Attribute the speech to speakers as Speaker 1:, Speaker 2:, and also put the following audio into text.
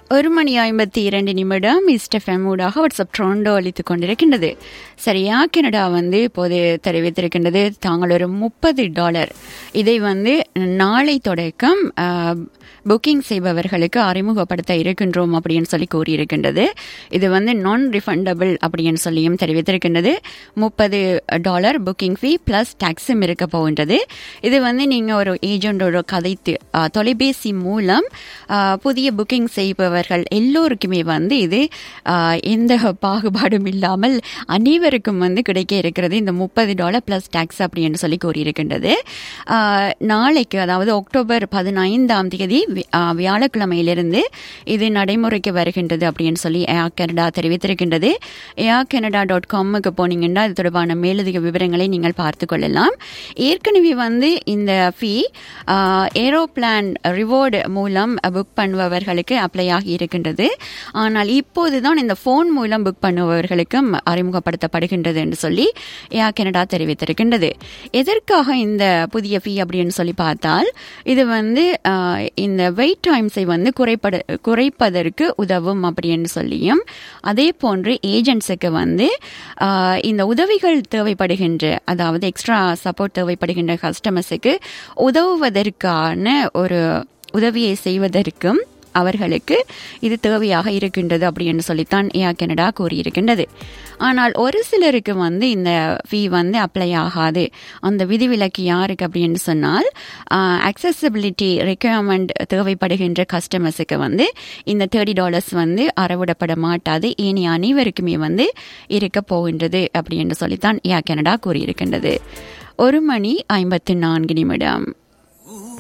Speaker 1: ஒரு மணி ஐம்பத்தி இரண்டு நிமிடம் இஸ்டெஃப்எம் ஊடாக வாட்ஸ்அப் ட்ரோண்டோ அளித்துக் கொண்டிருக்கின்றது சரியா கனடா வந்து இப்போது தெரிவித்திருக்கின்றது தாங்கள் ஒரு முப்பது டாலர் இதை வந்து நாளை தொடக்கம் புக்கிங் செய்பவர்களுக்கு அறிமுகப்படுத்த இருக்கின்றோம் அப்படின்னு சொல்லி கூறியிருக்கின்றது இது வந்து நான் ரிஃபண்டபிள் அப்படின்னு சொல்லியும் தெரிவித்திருக்கின்றது முப்பது டாலர் புக்கிங் ஃபீ ப்ளஸ் டேக்ஸும் இருக்க போகின்றது இது வந்து நீங்கள் ஒரு ஏஜெண்டோட கதைத்து அஹ், தொலைபேசி மூலம் அஹ், புதிய புக்கிங் செய்பவர்கள் எல்லோருக்குமே வந்து இது அஹ், எந்த பாகுபாடும் இல்லாமல் அனைவருக்கும் வந்து கிடைக்க இருக்கிறது இந்த முப்பது டாலர் ப்ளஸ் டேக்ஸ் அப்படின்னு சொல்லி கூறியிருக்கின்றது அஹ், நாளைக்கு அதாவது அக்டோபர் பதினைந்தாம் தேதி வி- அஹ், வியாழக்கிழமையிலிருந்து இது நடைமுறைக்கு வருகின்றது அப்படின்னு சொல்லி ஏர் கனடா தெரிவித்திருக்கின்றது ஏர் கனடா டாட் காமுக்கு போனீங்கன்னா இது தொடர்பான மேலதிக விவரங்களை நீங்கள் பார்த்து கொள்ளலாம் ஏற்கனவே வந்து இந்த ஃபீ ஏரோப்ளான் ரிவார்டு மூலம் புக் பண்ணுபவர்களுக்கு அப்ளை ஆகி இருக்கின்றது ஆனால் இப்போது தான் இந்த ஃபோன் மூலம் புக் பண்ணுபவர்களுக்கும் அறிமுகப்படுத்தப்படுகின்றது என்று சொல்லி ஏர் கனடா தெரிவித்திருக்கின்றது எதற்காக இந்த புதிய ஃபீ அப்படின்னு சொல்லி பார்த்தால் இது வந்து ஆஹ், இந்த வெயிட் டைம்ஸை வந்து குறைப்பட குறைப்பதற்கு உதவும் அப்படின்னு சொல்லியும் அதே போன்று ஏஜென்ட்ஸுக்கு வந்து ஆஹ், இந்த உதவிகள் தேவைப்படுகின்ற அதாவது எக்ஸ்ட்ரா சப்போர்ட் தேவைப்படுகின்ற கஸ்டமர்ஸுக்கு உதவுவதற்கான ஒரு உதவியை செய்வதற்கும் அவர்களுக்கு இது தேவையாக இருக்கின்றது அப்படின்னு சொல்லித்தான் ஏர் கனடா கூறியிருக்கின்றது ஆனால் ஒரு சிலருக்கு வந்து இந்த ஃபீ வந்து அப்ளை ஆகாது அந்த விதிவிலக்கு யாருக்கு அப்படின்னு சொன்னால் அக்சசபிலிட்டி ரெக்குயர்மெண்ட் தேவைப்படுகின்ற கஸ்டமர்ஸுக்கு வந்து இந்த தேர்ட்டி டாலர்ஸ் வந்து அறவிடப்பட மாட்டாது இனி அனைவருக்குமே வந்து இருக்க போகின்றது அப்படின்னு சொல்லித்தான் ஏர் கனடா கூறியிருக்கின்றது ஒரு மணி ஐம்பத்தி நான்கு நிமிடம்